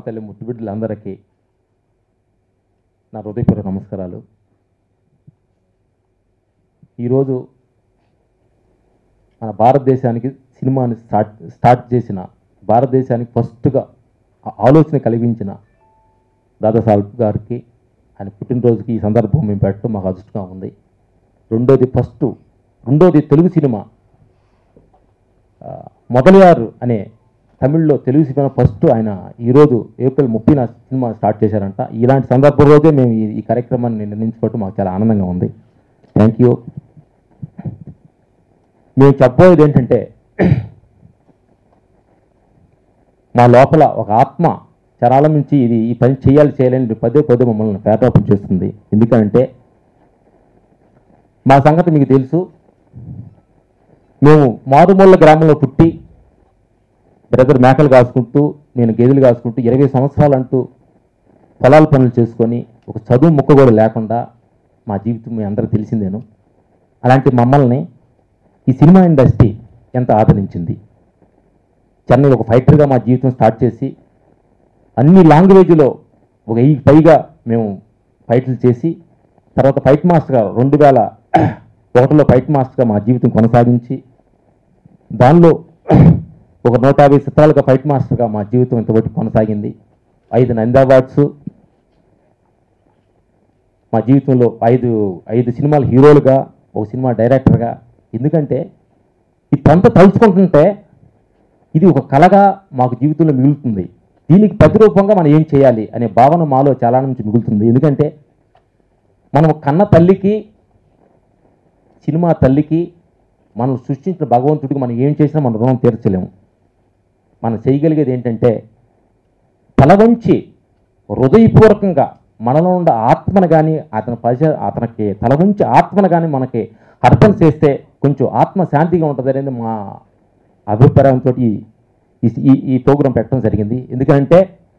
తల్లి ముట్టుబిడ్డలందరికీ నా హృదయపూర్వక నమస్కారాలు ఈరోజు మన భారతదేశానికి సినిమాని స్టార్ట్ స్టార్ట్ చేసిన భారతదేశానికి ఫస్ట్గా ఆ ఆలోచన కలిగించిన దాదాసాహెబ్ గారికి ఆయన పుట్టినరోజుకి ఈ సందర్భం మేము పెట్టడం మాకు అదృష్టంగా ఉంది రెండోది ఫస్ట్ రెండోది తెలుగు సినిమా ఆ, మొదలయారు అనే తమిళ్లో తెలుగు సినిమా ఫస్ట్ ఆయన ఈరోజు ఏప్రిల్ ముప్పైన సినిమా స్టార్ట్ చేశారంట ఇలాంటి సందర్భం రోజే మేము ఈ- ఈ కార్యక్రమాన్ని నిర్ణయించుకోవడం మాకు చాలా ఆనందంగా ఉంది థ్యాంక్ యూ మేము చెప్పబోయేది ఏంటంటే మా లోపల ఒక ఆత్మ చరాల నుంచి ఇది ఈ పని చేయాలి చేయాలని పదే పదే మమ్మల్ని పేదోపం చేస్తుంది ఎందుకంటే మా సంగతి మీకు తెలుసు మేము మారుమూల గ్రామంలో పుట్టి బ్రదర్ మేకలు కాసుకుంటూ నేను గేదెలు కాసుకుంటూ ఇరవై సంవత్సరాలు అంటూ పొలాల పనులు చేసుకొని ఒక చదువు ముక్క కూడా లేకుండా మా జీవితం మీ అందరికీ తెలిసిందేను అలాంటి మమ్మల్ని ఈ సినిమా ఇండస్ట్రీ ఎంత ఆదరించింది చెన్నై ఒక ఫైటర్గా మా జీవితం స్టార్ట్ చేసి అన్ని లాంగ్వేజ్లో ఒక వెయ్యి పైగా మేము ఫైట్లు చేసి తర్వాత ఫైట్ మాస్టర్గా రెండు వేల ఒకటిలో ఫైట్ మాస్టర్గా మా జీవితం కొనసాగించి దానిలో ఒక నూట యాభై చిత్రాలుగా ఫైట్ మాస్టర్గా మా జీవితం ఇంతవరకు కొనసాగింది ఐదు నంది అవార్డ్స్ మా జీవితంలో ఐదు ఐదు సినిమాలు హీరోలుగా ఒక సినిమా డైరెక్టర్గా ఎందుకంటే ఇదంతా తలుచుకుంటుంటే ఇది ఒక కళగా మాకు జీవితంలో మిగులుతుంది దీనికి ప్రతిరూపంగా మనం ఏం చేయాలి అనే భావన మాలో చాలా నుంచి మిగులుతుంది ఎందుకంటే మనం కన్న తల్లికి సినిమా తల్లికి మనం సృష్టించిన భగవంతుడికి మనం ఏం చేసినా మన రుణం తీర్చలేము మనం చేయగలిగేది ఏంటంటే తల వంచి హృదయపూర్వకంగా మనలో ఉన్న ఆత్మను కానీ అతని పరిచ అతనికి తల వంచి ఆత్మను కానీ మనకి అర్థం చేస్తే కొంచెం ఆత్మ శాంతిగా ఉంటుంది అనేది మా అభిప్రాయంతో ఈ ఈ ఈ ప్రోగ్రాం పెట్టడం జరిగింది ఎందుకంటే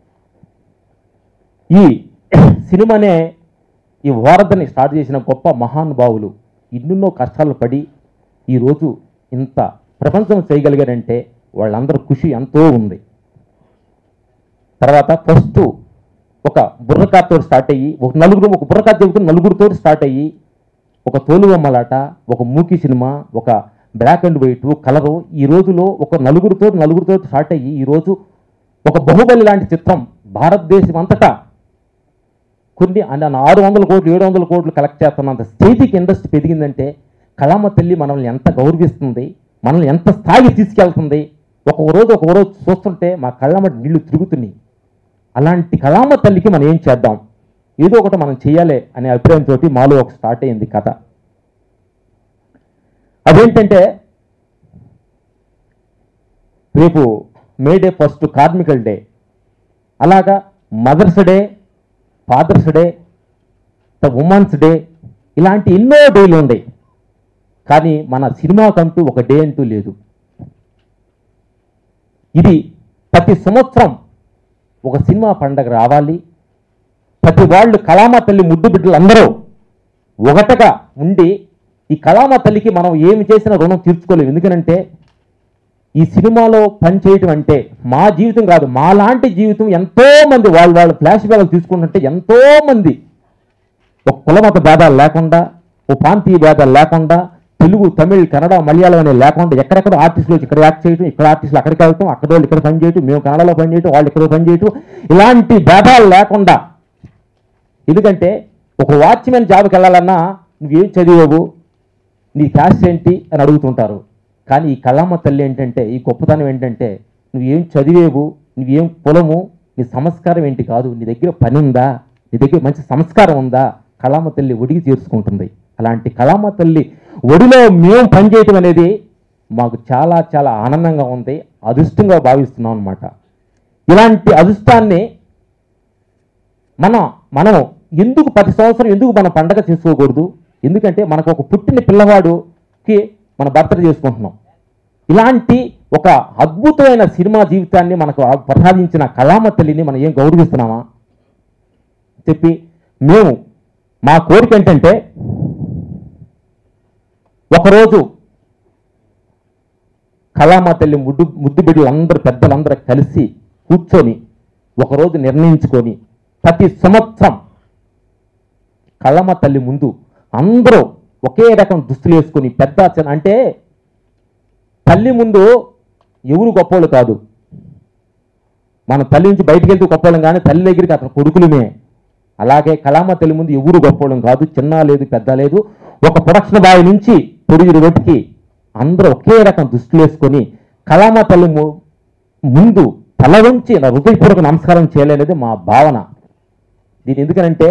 ఈ సినిమానే ఈ వారధిని స్టార్ట్ చేసిన గొప్ప మహానుభావులు ఎన్నెన్నో కష్టాలు పడి ఈరోజు ఇంత ప్రపంచం చేయగలిగారంటే వాళ్ళందరూ ఖుషి ఎంతో ఉంది తర్వాత ఫస్ట్ ఒక బుర్రకాతో స్టార్ట్ అయ్యి ఒక నలుగురు ఒక బుర్రకాత చెబుతున్న నలుగురితో స్టార్ట్ అయ్యి ఒక తోలుబొమ్మలాట ఒక మూకీ సినిమా ఒక బ్లాక్ అండ్ వైట్ కలరు ఈ రోజులో ఒక నలుగురితో నలుగురితో స్టార్ట్ అయ్యి ఈరోజు ఒక బాహుబలి లాంటి చిత్రం భారతదేశం అంతటా కొన్ని అన్న ఆరు వందల కోట్లు ఏడు వందల కోట్లు కలెక్ట్ చేస్తున్నంత స్టేజ్కి ఇండస్ట్రీ పెరిగిందంటే కళామ తల్లి మనల్ని ఎంత గౌరవిస్తుంది మనల్ని ఎంత స్థాయికి తీసుకెళ్తుంది ఒక్కొక్క రోజు ఒక్కొక్క రోజు చూస్తుంటే మా కళ్ళమ్మటి నీళ్లు తిరుగుతున్నాయి అలాంటి కళామ తల్లికి మనం ఏం చేద్దాం ఏదో ఒకటి మనం చేయాలి అనే అభిప్రాయంతో మాలో ఒక స్టార్ట్ అయింది కథ అదేంటంటే రేపు మే డే ఫస్ట్ కార్మికల్ డే అలాగా mother's day father's day the women's day ఇలాంటి ఎన్నో డేలు ఉన్నాయి కానీ మన సినిమాకంటూ ఒక డే అంటూ లేదు ఇది ప్రతి సంవత్సరం ఒక సినిమా పండగ రావాలి ప్రతి వాళ్ళు కళామ తల్లి ముద్దు బిడ్డలు అందరూ ఒకటగా ఉండి ఈ కళామ తల్లికి మనం ఏమి చేసినా రుణం తీర్చుకోలేము ఎందుకనంటే ఈ సినిమాలో పనిచేయటం అంటే మా జీవితం కాదు మా లాంటి జీవితం ఎంతో మంది వాళ్ళు వాళ్ళు ఫ్లాష్ బ్యాగ్లు తీసుకుంటుంటే ఎంతో మంది ఒక కులమత భేదాలు లేకుండా ఓ ప్రాంతీయ భేదాలు లేకుండా తెలుగు తమిళ్ కన్నడ మలయాళం అనే లేకుండా ఎక్కడెక్కడ ఆర్టిస్టులు వచ్చి ఇక్కడ యాక్ట్ చేయటం ఇక్కడ ఆర్టిస్టులు అక్కడికి వెళ్తాం అక్కడ వాళ్ళు ఇక్కడ పని చేయటం మేము కన్నడలో పని చేయటం వాళ్ళు ఇక్కడ పని చేయటం ఇలాంటి భేదాలు లేకుండా ఎందుకంటే ఒక వాచ్మెన్ జాబ్కి వెళ్ళాలన్నా నువ్వేం చదివావు నీ క్యాస్ట్ ఏంటి అని అడుగుతుంటారు కానీ ఈ కళమ్మ తల్లి ఏంటంటే ఈ గొప్పతనం ఏంటంటే నువ్వేం చదివేవు నువ్వేం కులము నీ సంస్కారం ఏంటి కాదు నీ దగ్గర పని ఉందా నీ దగ్గర మంచి సంస్కారం ఉందా కళామ తల్లి ఒడిగి తీర్చుకుంటుంది అలాంటి కళామ తల్లి ఒడిలో మేము పనిచేయటం అనేది మాకు చాలా చాలా ఆనందంగా ఉంది అదృష్టంగా భావిస్తున్నాం అనమాట ఇలాంటి అదృష్టాన్ని మనం మనం ఎందుకు ప్రతి సంవత్సరం ఎందుకు మనం పండగ చేసుకోకూడదు ఎందుకంటే మనకు ఒక పుట్టిన పిల్లవాడుకి మన బర్త్డే చేసుకుంటున్నాం ఇలాంటి ఒక అద్భుతమైన సినిమా జీవితాన్ని మనకు ప్రసాదించిన కళామ తల్లిని మనం ఏం గౌరవిస్తున్నామా చెప్పి మేము మా కోరిక ఏంటంటే ఒకరోజు కళామ తల్లి ముద్దు ముద్దు బిడ్డలు అందరూ పెద్దలందరూ కలిసి కూర్చొని ఒకరోజు నిర్ణయించుకొని ప్రతి సంవత్సరం కళ్ళమ్మ తల్లి ముందు అందరూ ఒకే రకం దుస్తులు వేసుకొని పెద్ద చిన్న అంటే తల్లి ముందు ఎవరు గొప్పోళ్ళు కాదు మన తల్లి నుంచి బయటికి వెళ్తూ గొప్పోళ్ళం కానీ తల్లి దగ్గరికి అతను కొడుకులమే అలాగే కళామ తల్లి ముందు ఎవరు గొప్పోళ్ళం కాదు చిన్న లేదు పెద్ద లేదు ఒక ప్రొడక్షన్ బాయ్ నుంచి పొడిగిరి వట్టికి అందరూ ఒకే రకం దుస్తులు వేసుకొని కళామ తల్లి ము- ముందు తల వంచి నా హృదయపూర్వక నమస్కారం చేయలేనిది మా భావన దీని ఎందుకనంటే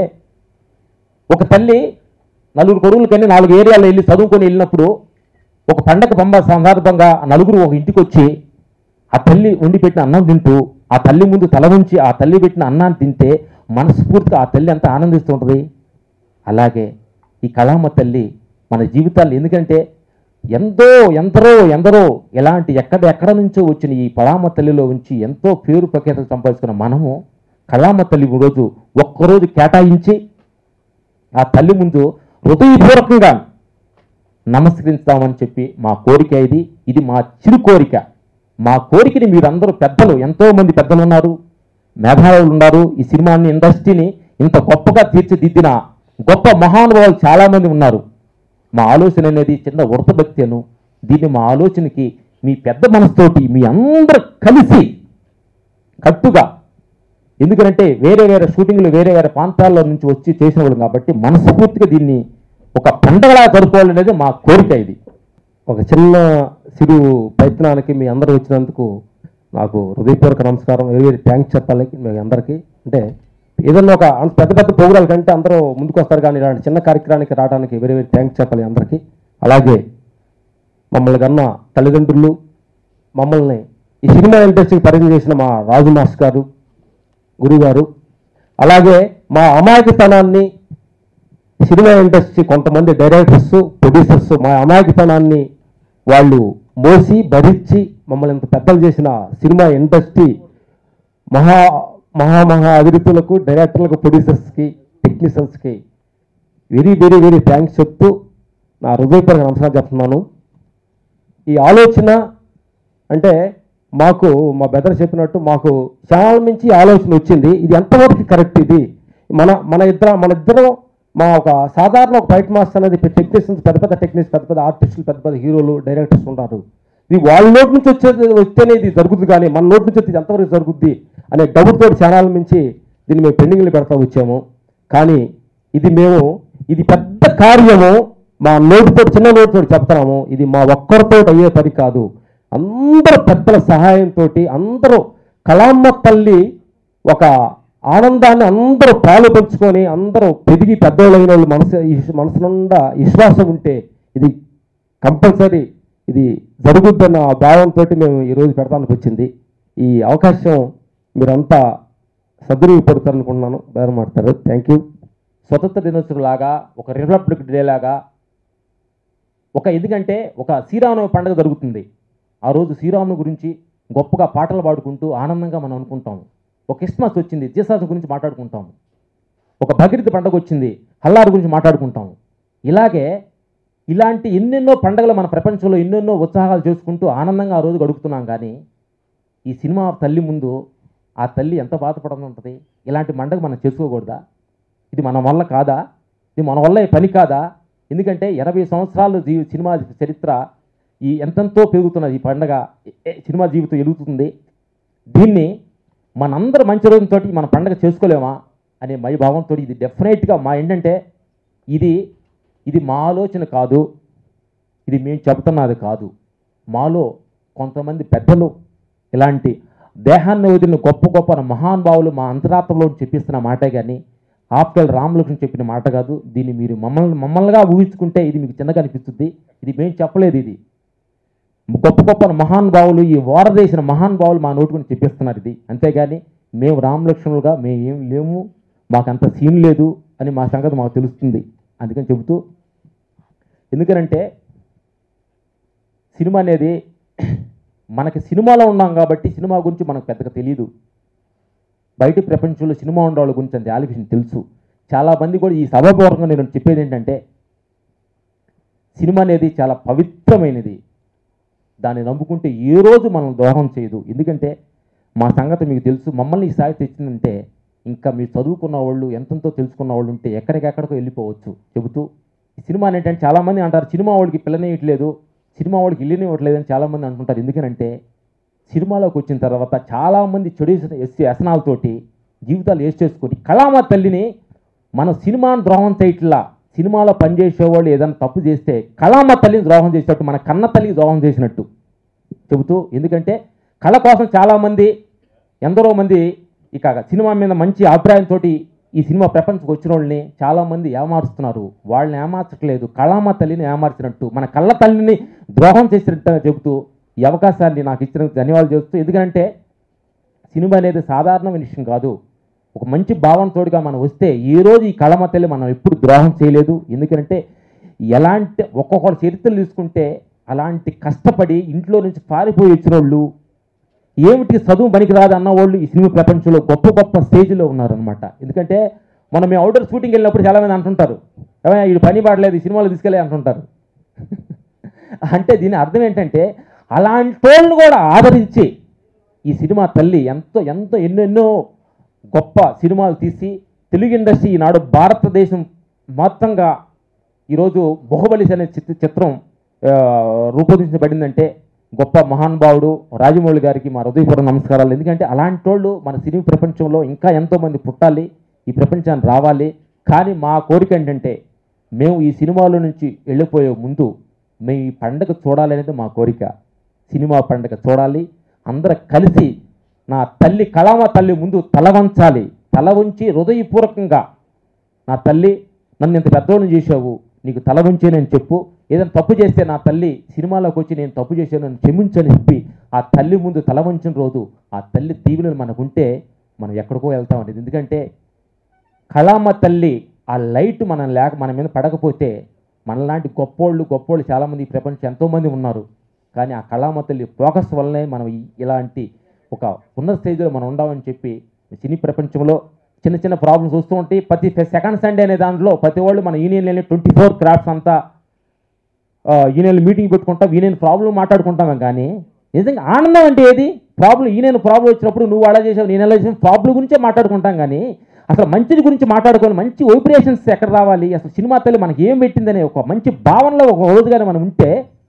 ఒక తల్లి నలుగురు కొడుకులకని నాలుగు ఏరియాలో వెళ్ళి చదువుకొని వెళ్ళినప్పుడు ఒక పండగ పంప సందర్భంగా ఆ నలుగురు ఒక ఇంటికి వచ్చి ఆ తల్లి వండి పెట్టిన అన్నం తింటూ ఆ తల్లి ముందు తల ఉంచి ఆ తల్లి పెట్టిన అన్నాన్ని తింటే మనస్ఫూర్తిగా ఆ తల్లి ఎంత ఆనందిస్తుంటుంది అలాగే ఈ కళామ తల్లి మన జీవితాలు ఎందుకంటే ఎంతో ఎందరో ఎందరో ఎలాంటి ఎక్కడ ఎక్కడ నుంచో వచ్చిన ఈ కళామ తల్లిలో ఉంచి ఎంతో పేరు ప్రఖ్యాతలు సంపాదించుకున్న మనము కళామ తల్లి రోజు ఒక్కరోజు కేటాయించి ఆ తల్లి ముందు హృదయపూర్వకంగా నమస్కరిస్తామని చెప్పి మా కోరిక ఇది ఇది మా చిరు కోరిక మా కోరికని మీరందరూ పెద్దలు ఎంతో మంది పెద్దలు ఉన్నారు మేధావులు ఉన్నారు ఈ సినిమాని ఇండస్ట్రీని ఇంత గొప్పగా తీర్చిదిద్దిన గొప్ప మహానుభావులు చాలామంది ఉన్నారు మా ఆలోచన అనేది చిన్న వృతభక్తిను దీన్ని మా ఆలోచనకి మీ పెద్ద మనసుతోటి మీ అందరూ కలిసి కట్టుగా ఎందుకంటే వేరే వేరే షూటింగ్లు వేరే వేరే ప్రాంతాల్లో నుంచి వచ్చి చేసిన వాళ్ళు కాబట్టి మనస్ఫూర్తిగా దీన్ని ఒక పండగలా జరుపుకోవాలనేది మా కోరిక ఇది ఒక చిన్న సిరు ప్రయత్నానికి మీ అందరూ వచ్చినందుకు నాకు హృదయపూర్వక నమస్కారం వెరీ వెరీ థ్యాంక్స్ చెప్పాలి మీ అందరికీ అంటే ఏదన్నా ఒక అంత పెద్ద పెద్ద ప్రోగ్రాల కంటే అందరూ ముందుకు వస్తారు కానీ ఇలాంటి చిన్న కార్యక్రమానికి రావడానికి వెరీ వెరీ థ్యాంక్స్ చెప్పాలి అందరికీ అలాగే మమ్మల్ని కన్నా తల్లిదండ్రులు మమ్మల్ని ఈ సినిమా ఇండస్ట్రీకి పరిచయం చేసిన మా రాజు మాస్టర్ గారు గురుగారు అలాగే మా అమాయకతనాన్ని సినిమా ఇండస్ట్రీ కొంతమంది డైరెక్టర్స్ ప్రొడ్యూసర్స్ మా అమాయకతనాన్ని వాళ్ళు మోసి భరించి మమ్మల్ని ఇంత పెద్దలు చేసిన సినిమా ఇండస్ట్రీ మహా మహా మహా అభివృద్ధులకు డైరెక్టర్లకు ప్రొడ్యూసర్స్కి టెక్నీషియన్స్కి వెరీ వెరీ వెరీ థ్యాంక్స్ చెప్తూ నా హృదయపూర్వక నమస్కారం చెప్తున్నాను ఈ ఆలోచన అంటే మాకు మా బెదర్ చెప్పినట్టు మాకు చాలా మించి ఆలోచన వచ్చింది ఇది ఎంతవరకు కరెక్ట్ ఇది మన మన ఇద్దరు మన ఇద్దరం మా ఒక సాధారణ ఒక ఫైట్ మాస్టర్ అనేది టెక్నీషియన్స్ పెద్ద పెద్ద టెక్నీషియన్స్ పెద్ద పెద్ద ఆర్టిస్టులు పెద్ద పెద్ద హీరోలు డైరెక్టర్స్ ఉంటారు ఇది వాళ్ళ నోటి నుంచి వచ్చేది వస్తేనే ఇది జరుగుతుంది కానీ మన నోటి నుంచి వచ్చేది ఎంతవరకు జరుగుద్ది అనే డౌట్ తోటి ఛానల్ మించి దీన్ని మేము పెండింగ్లు పెడతా వచ్చాము కానీ ఇది మేము ఇది పెద్ద కార్యము మా నోటితో చిన్న నోటితో చెప్తున్నాము ఇది మా ఒక్కరితో అయ్యే పని కాదు అందరూ పెద్దల సహాయంతో అందరూ కళామ్మ తల్లి ఒక ఆనందాన్ని అందరూ పాలు పంచుకొని అందరూ పెరిగి పెద్దోళ్ళైన వాళ్ళు మనసు ఈ- మనసు నిండా విశ్వాసం ఉంటే ఇది కంపల్సరీ ఇది జరుగుద్దన్న భావంతో మేము ఈరోజు పెడతానికి వచ్చింది ఈ అవకాశం మీరంతా సద్వినియోగపడతారనుకుంటున్నాను బేరం మాడతారు థ్యాంక్ యూ స్వతంత్ర దినోత్సవం లాగా ఒక రిపబ్లిక్ డే లాగా ఒక ఎందుకంటే ఒక శ్రీరామనవమి పండుగ జరుగుతుంది ఆ రోజు శ్రీరాముని గురించి గొప్పగా పాటలు పాడుకుంటూ ఆనందంగా మనం అనుకుంటాము ఒక క్రిస్మస్ వచ్చింది జీసస్ గురించి మాట్లాడుకుంటాము ఒక భగీరథ పండుగ వచ్చింది హల్లారు గురించి మాట్లాడుకుంటాము ఇలాగే ఇలాంటి ఎన్నెన్నో పండుగలు మన ప్రపంచంలో ఎన్నెన్నో ఉత్సాహాలు చేసుకుంటూ ఆనందంగా ఆ రోజు గడుపుతున్నాం కానీ ఈ సినిమా తల్లి ముందు ఆ తల్లి ఎంత బాధపడని ఉంటుంది ఇలాంటి పండుగ మనం చేసుకోకూడదా ఇది మన వల్ల కాదా ఇది మన వల్ల ఈ పని కాదా ఎందుకంటే ఎనభై సంవత్సరాలు జీ సినిమా చరిత్ర ఈ ఎంతెంతో పెరుగుతున్నది ఈ పండగ ఏ- ఏ సినిమా జీవితం ఎదుగుతుంది దీన్ని మనందరూ మంచి రోజులతో మన పండగ చేసుకోలేమా అనే మై భావంతో ఇది డెఫినెట్గా మా ఏంటంటే ఇది ఇది మా ఆలోచన కాదు ఇది మేము చెబుతున్నది కాదు మాలో కొంతమంది పెద్దలు ఇలాంటి దేహాన్ని వదిలిన గొప్ప గొప్ప మహానుభావులు మా అంతరాత్మలో చెప్పిస్తున్న మాటే కానీ ఆఫ్టర్ రామలక్ష్మణ్ చెప్పిన మాట కాదు దీన్ని మీరు మమ్మల్ని మమ్మల్నిగా ఊహించుకుంటే ఇది మీకు చిన్నగా అనిపిస్తుంది ఇది మేము చెప్పలేదు ఇది గొప్ప గొప్ప మహానుభావులు ఈ వారదేసిన మహానుభావులు మా నోటుకుని చెప్పిస్తున్నారు ఇది అంతేగాని మేము రామలక్ష్మణులుగా మేము ఏం లేము మాకు అంత సీన్ లేదు అని మా సంగతి మాకు తెలుస్తుంది అందుకని చెబుతూ ఎందుకనంటే సినిమా అనేది మనకి సినిమాలో ఉన్నాం కాబట్టి సినిమా గురించి మనకు పెద్దగా తెలియదు బయట ప్రపంచంలో సినిమా ఉండే వాళ్ళ గురించి అంత ఆలోచన తెలుసు చాలా మంది కూడా ఈ సభాపూర్వకంగా నేను చెప్పేది ఏంటంటే సినిమా అనేది చాలా పవిత్రమైనది దాన్ని నమ్ముకుంటే ఏ రోజు మనం దోహం చేయదు ఎందుకంటే మా సంగతి మీకు తెలుసు మమ్మల్ని ఈ స్థాయి తెచ్చిందంటే ఇంకా మీరు చదువుకున్న వాళ్ళు ఎంతెంతో తెలుసుకున్న వాళ్ళు ఉంటే ఎక్కడికెక్కడికో వెళ్ళిపోవచ్చు చెబుతూ ఈ సినిమా ఏంటంటే చాలామంది అంటారు సినిమా వాడికి పిల్లనివ్వట్లేదు సినిమా వాడికి ఇల్లుని ఇవ్వట్లేదు అని చాలామంది అంటుంటారు ఎందుకనంటే సినిమాలోకి వచ్చిన తర్వాత చాలామంది చెడు ఎస్సీ వ్యసనాలతోటి జీవితాలు వేస్ట్ చేసుకొని కళామ తల్లిని మన సినిమాను ద్రోహం చేయట్లా సినిమాలో పనిచేసేవాళ్ళు ఏదైనా తప్పు చేస్తే కళామ తల్లిని ద్రోహం చేసినట్టు మన కన్న తల్లికి ద్రోహం చేసినట్టు చెబుతూ ఎందుకంటే కళ కోసం చాలామంది ఎందరో మంది ఇక సినిమా మీద మంచి అభిప్రాయంతో ఈ సినిమా ప్రపంచకు వచ్చిన వాళ్ళని చాలామంది ఏమారుస్తున్నారు వాళ్ళని ఏమార్చట్లేదు కళామ తల్లిని ఏమార్చినట్టు మన కళ్ళ తల్లిని ద్రోహం చేసినట్టు చెబుతూ ఈ అవకాశాన్ని నాకు ఇచ్చిన ధన్యవాదాలు చేస్తూ ఎందుకంటే సినిమా అనేది సాధారణమైన విషయం కాదు ఒక మంచి భావనతోడుగా మనం వస్తే ఈ రోజు ఈ కళమ తల్లి మనం ఎప్పుడు ద్రోహం చేయలేదు ఎందుకంటే ఎలాంటి ఒక్కొక్కటి చరిత్రలు తీసుకుంటే అలాంటి కష్టపడి ఇంట్లో నుంచి పారిపోయి వచ్చిన వాళ్ళు ఏమిటి చదువు పనికిరాదు అన్న వాళ్ళు ఈ సినిమా ప్రపంచంలో గొప్ప గొప్ప స్టేజ్లో ఉన్నారనమాట ఎందుకంటే మనం మేము అవుటర్ షూటింగ్ వెళ్ళినప్పుడు చాలామంది అంటుంటారు ఏమయ్య వీడు పని పాడలేదు ఈ సినిమాలో తీసుకెళ్ళి అంటుంటారు అంటే దీని అర్థం ఏంటంటే అలాంటి వాళ్ళని కూడా ఆదరించి ఈ సినిమా తల్లి ఎంతో ఎంతో ఎన్నెన్నో గొప్ప సినిమాలు తీసి తెలుగు ఇండస్ట్రీ ఈనాడు భారతదేశం మొత్తంగా ఈరోజు బాహుబలి అనే చిత్ర చిత్రం ఆ, రూపొందించబడిందంటే గొప్ప మహానుభావుడు రాజమౌళి గారికి మా హృదయపూర్వక నమస్కారాలు ఎందుకంటే అలాంటి వాళ్ళు మన సినీ ప్రపంచంలో ఇంకా ఎంతోమంది పుట్టాలి ఈ ప్రపంచాన్ని రావాలి కానీ మా కోరిక ఏంటంటే మేము ఈ సినిమాలో నుంచి వెళ్ళిపోయే ముందు మేము ఈ పండగ చూడాలనేది మా కోరిక సినిమా పండగ చూడాలి అందరం కలిసి నా తల్లి కళామ తల్లి ముందు తల వంచాలి తల వంచి హృదయపూర్వకంగా నా తల్లి నన్ను ఇంత పెద్దోళ్ళని చేశావు నీకు తల వంచేనని చెప్పు ఏదైనా తప్పు చేస్తే నా తల్లి సినిమాలోకి వచ్చి నేను తప్పు చేశాను అని క్షమించని చెప్పి ఆ తల్లి ముందు తల వంచిన రోజు ఆ తల్లి దీవెనలు మనకుంటే మనం ఎక్కడికో వెళ్తామండి ఎందుకంటే కళామ తల్లి ఆ లైట్ మనం లేక మన మీద పడకపోతే మనలాంటి గొప్పోళ్ళు గొప్పోళ్ళు చాలామంది ఈ ప్రపంచం ఎంతోమంది ఉన్నారు కానీ ఆ కళామ తల్లి ఫోకస్ వల్లనే మనం ఈ- ఇలాంటి ఒక ఉన్నత స్టేజ్లో మనం ఉండామని చెప్పి సినీ ప్రపంచంలో చిన్న చిన్న ప్రాబ్లమ్స్ వస్తూ ఉంటాయి ప్రతి సెకండ్ సండే అనే దాంట్లో ప్రతి వాళ్ళు మన యూనియన్ వెళ్ళి ట్వంటీ ఫోర్ క్రాఫ్ట్స్ అంతా ఆ, యూనియన్ మీటింగ్ పెట్టుకుంటాం యూనియన్ ప్రాబ్లం మాట్లాడుకుంటాం కానీ నిజంగా ఆనందం అంటే ఏది ప్రాబ్లం యూనియన్ ప్రాబ్లం వచ్చినప్పుడు నువ్వు అలా చేసావు నేను ఎలా చేసావు ప్రాబ్లం గురించే మాట్లాడుకుంటాం కానీ అసలు మంచిది గురించి మాట్లాడుకొని మంచి వైబ్రేషన్స్ ఎక్కడ రావాలి అసలు సినిమా తల్లి మనకి ఏం పెట్టిందనే ఒక మంచి భావనలో ఒక రోజుగానే మనం ఉంటే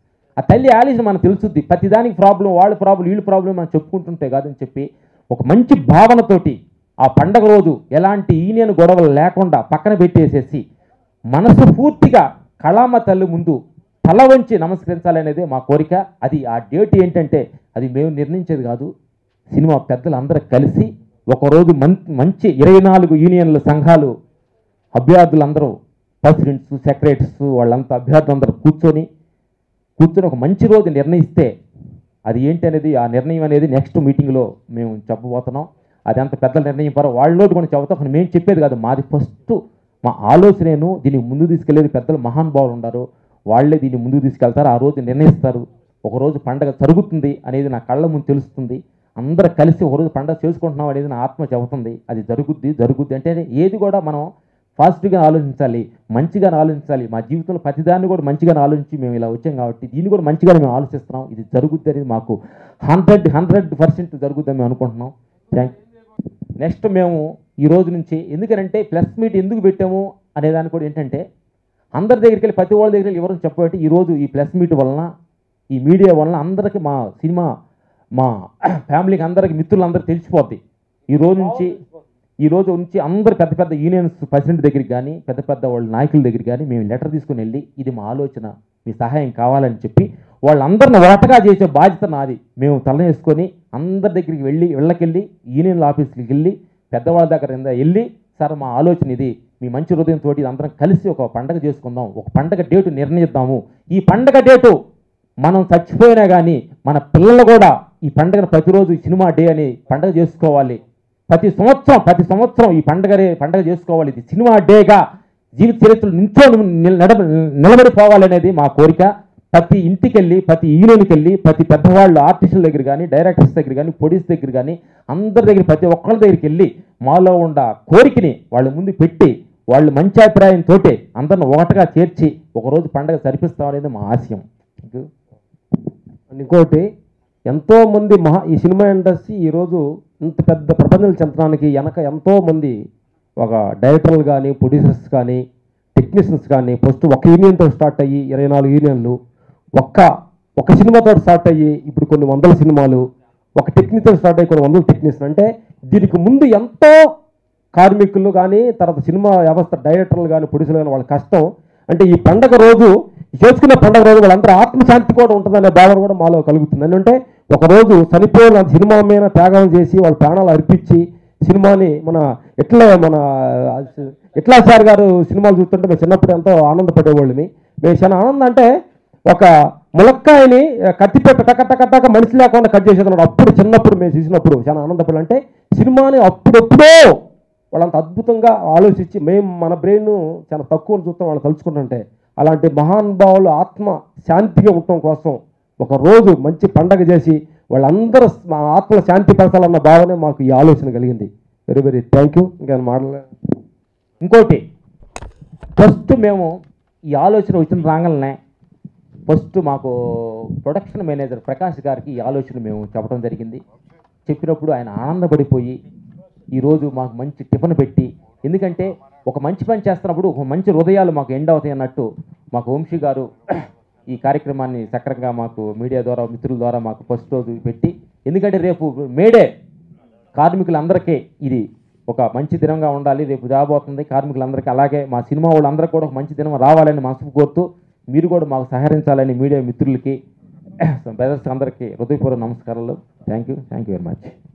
ఆ తల్లి ఆలోచన మనకు తెలుసుద్ది ప్రతిదానికి ప్రాబ్లం వాళ్ళ ప్రాబ్లం వీళ్ళ ప్రాబ్లం మనం చెప్పుకుంటుంటే కాదని చెప్పి ఒక మంచి భావనతోటి ఆ పండగ రోజు ఎలాంటి యూనియన్ గొడవలు లేకుండా పక్కన పెట్టేసేసి మనసు పూర్తిగా కళామ తల్లి ముందు తల వంచి నమస్కరించాలనేదే మా కోరిక అది ఆ డేట్ ఏంటంటే అది మేము నిర్ణయించేది కాదు సినిమా పెద్దలు అందరూ కలిసి ఒకరోజు మం మంచి ఇరవై నాలుగు యూనియన్ల సంఘాలు అభ్యర్థులందరూ ప్రెసిడెంట్స్ సెక్రటరీస్ వాళ్ళంతా అభ్యర్థులందరూ కూర్చొని కూర్చొని ఒక మంచి రోజు నిర్ణయిస్తే అది ఏంటి అనేది ఆ నిర్ణయం అనేది నెక్స్ట్ మీటింగ్లో మేము చెప్పబోతున్నాం అది అంత పెద్ద నిర్ణయం పర వాళ్ళ నోటి కూడా చెబుతాం కానీ మేము చెప్పేది కాదు మాది ఫస్ట్ మా ఆలోచనేను దీన్ని ముందు తీసుకెళ్లేది పెద్దలు మహానుభావులు ఉన్నారు వాళ్ళే దీన్ని ముందుకు తీసుకెళ్తారు ఆ రోజు నిర్ణయిస్తారు ఒక రోజు పండగ జరుగుతుంది అనేది నా కళ్ళ ముందు తెలుస్తుంది అందరూ కలిసి ఒక రోజు పండగ చేసుకుంటున్నాం అనేది నా ఆత్మ చెబుతుంది అది జరుగుద్ది జరుగుద్ది అంటే ఏది కూడా మనం పాజిటివ్గా ఆలోచించాలి మంచిగా ఆలోచించాలి మా జీవితంలో ప్రతిదాన్ని కూడా మంచిగా ఆలోచించి మేము ఇలా వచ్చాం కాబట్టి దీన్ని కూడా మంచిగా మేము ఆలోచిస్తున్నాం ఇది జరుగుద్ది అనేది మాకు హండ్రెడ్ హండ్రెడ్ పర్సెంట్ జరుగుద్దని మేము అనుకుంటున్నాం థ్యాంక్ నెక్స్ట్ మేము ఈ రోజు నుంచి ఎందుకనంటే ప్లస్ మీట్ ఎందుకు పెట్టాము అనే దాని కూడా ఏంటంటే అందరి దగ్గరికి వెళ్ళి ప్రతి వాళ్ళ దగ్గరికి వెళ్ళి ఎవరు చెప్పబట్టి ఈరోజు ఈ ప్లస్ మీట్ వలన ఈ మీడియా వలన అందరికీ మా సినిమా మా ఫ్యామిలీకి అందరికి మిత్రులందరికీ తెలిసిపోద్ది ఈ రోజు నుంచి ఈ రోజు నుంచి అందరు పెద్ద పెద్ద యూనియన్స్ ప్రెసిడెంట్ దగ్గరికి కానీ పెద్ద పెద్ద వాళ్ళ నాయకుల దగ్గరికి కానీ మేము లెటర్ తీసుకుని వెళ్ళి ఇది మా ఆలోచన మీ సహాయం కావాలని చెప్పి వాళ్ళందరిని ఒకటగా చేసే బాధ్యత నాది మేము తల వేసుకొని అందరి దగ్గరికి వెళ్ళి వెళ్ళకెళ్ళి యూనియన్ ఆఫీస్కి వెళ్ళి పెద్దవాళ్ళ దగ్గర ఇంద- వెళ్ళి సార్ మా ఆలోచన ఇది మీ మంచి హృదయంతో ఇది అందరం కలిసి ఒక పండగ చేసుకుందాం ఒక పండగ డేటు నిర్ణయిద్దాము ఈ పండగ డేటు మనం చచ్చిపోయినా కానీ మన పిల్లలు కూడా ఈ పండగను ప్రతిరోజు ఈ సినిమా డే అని పండగ చేసుకోవాలి ప్రతి సంవత్సరం ప్రతి సంవత్సరం ఈ పండగ రే- పండగ చేసుకోవాలి ఇది సినిమా డేగా జీవిత చరిత్రలో నించో నడబ నిలబడిపోవాలనేది మా కోరిక ప్రతి ఇంటికి వెళ్ళి ప్రతి యూనియన్కి వెళ్ళి ప్రతి పెద్దవాళ్ళు ఆర్టిస్టుల దగ్గర కానీ డైరెక్టర్స్ దగ్గర కానీ ప్రొడ్యూస్ దగ్గర కానీ అందరి దగ్గర ప్రతి ఒక్కళ్ళ దగ్గరికి వెళ్ళి మాలో ఉన్న కోరికని వాళ్ళ ముందు పెట్టి వాళ్ళు మంచి అభిప్రాయంతో అందరిని ఒకటిగా చేర్చి ఒకరోజు పండగ జరిపిస్తాం అనేది మా ఆశయం ఇంకోటి ఎంతోమంది మహా ఈ సినిమా ఇండస్ట్రీ ఈరోజు ఇంత పెద్ద ప్రపంచం చెందడానికి వెనక ఎంతోమంది ఒక డైరెక్టర్లు కానీ ప్రొడ్యూసర్స్ కానీ టెక్నీషియన్స్ కానీ ఫస్ట్ ఒక యూనియన్తో స్టార్ట్ అయ్యి ఇరవై నాలుగు యూనియన్లు ఒక్క ఒక సినిమాతో స్టార్ట్ అయ్యి ఇప్పుడు కొన్ని వందల సినిమాలు ఒక టెక్నిక్తో స్టార్ట్ అయ్యి కొన్ని వందల టెక్నీషియన్ అంటే దీనికి ముందు ఎంతో కార్మికులు కానీ తర్వాత సినిమా వ్యవస్థ డైరెక్టర్లు కానీ ప్రొడ్యూసర్లు కానీ వాళ్ళ కష్టం అంటే ఈ పండగ రోజు చేసుకునే పండగ రోజు వాళ్ళందరూ ఆత్మశాంతి కూడా ఉంటుందనే భావన కూడా మాలో కలుగుతుంది ఎందుకంటే ఒక రోజు చనిపోయిన సినిమా మీద త్యాగం చేసి వాళ్ళ ప్రాణాలు అర్పించి సినిమాని మన ఎట్లా మన ఎట్లా సార్ గారు సినిమాలు చూస్తుంటే మేము చిన్నప్పుడు ఎంతో ఆనందపడేవాళ్ళమి మేము చాలా ఆనందం అంటే ఒక ములక్కాయని కత్తిపెట్ట టక టక టక మనిషి లేకుండా కట్ చేసేది అప్పుడు చిన్నప్పుడు మేము చూసినప్పుడు చాలా ఆనందపడి అంటే సినిమాని అప్పుడెప్పుడో వాళ్ళంత అద్భుతంగా ఆలోచించి మేము మన బ్రెయిన్ చాలా తక్కువ చూస్తాం వాళ్ళు తలుచుకుంటుంటే అలాంటి మహానుభావులు ఆత్మ శాంతిగా ఉండటం కోసం ఒక రోజు మంచి పండగ చేసి వాళ్ళందరూ మా ఆత్మ శాంతి పరచాలన్న భావనే మాకు ఈ ఆలోచన కలిగింది వెరీ వెరీ థ్యాంక్ యూ ఇంకా మాటలే ఇంకోటి ఫస్ట్ మేము ఈ ఆలోచన వచ్చిన రాగలనే ఫస్ట్ మాకు ప్రొడక్షన్ మేనేజర్ ప్రకాష్ గారికి ఈ ఆలోచన మేము చెప్పడం జరిగింది చెప్పినప్పుడు ఆయన ఆనందపడిపోయి ఈరోజు మాకు మంచి టిఫిన్ పెట్టి ఎందుకంటే ఒక మంచి పని చేస్తున్నప్పుడు ఒక మంచి హృదయాలు మాకు ఎండ్ అవుతాయి అన్నట్టు మాకు వంశీ గారు ఈ కార్యక్రమాన్ని సక్రంగా మాకు మీడియా ద్వారా మిత్రుల ద్వారా మాకు ఫస్ట్ రోజు పెట్టి ఎందుకంటే రేపు మేడే కార్మికులందరికీ ఇది ఒక మంచి దినంగా ఉండాలి రేపు రాబోతుంది కార్మికులందరికీ అలాగే మా సినిమా వాళ్ళందరికీ కూడా ఒక మంచి దినం రావాలని మనసు కోరుతూ మీరు కూడా మాకు సహకరించాలని మీడియా మిత్రులకి బ్రదర్స్ అందరికీ హృదయపూర్వక నమస్కారాలు thank you thank you very much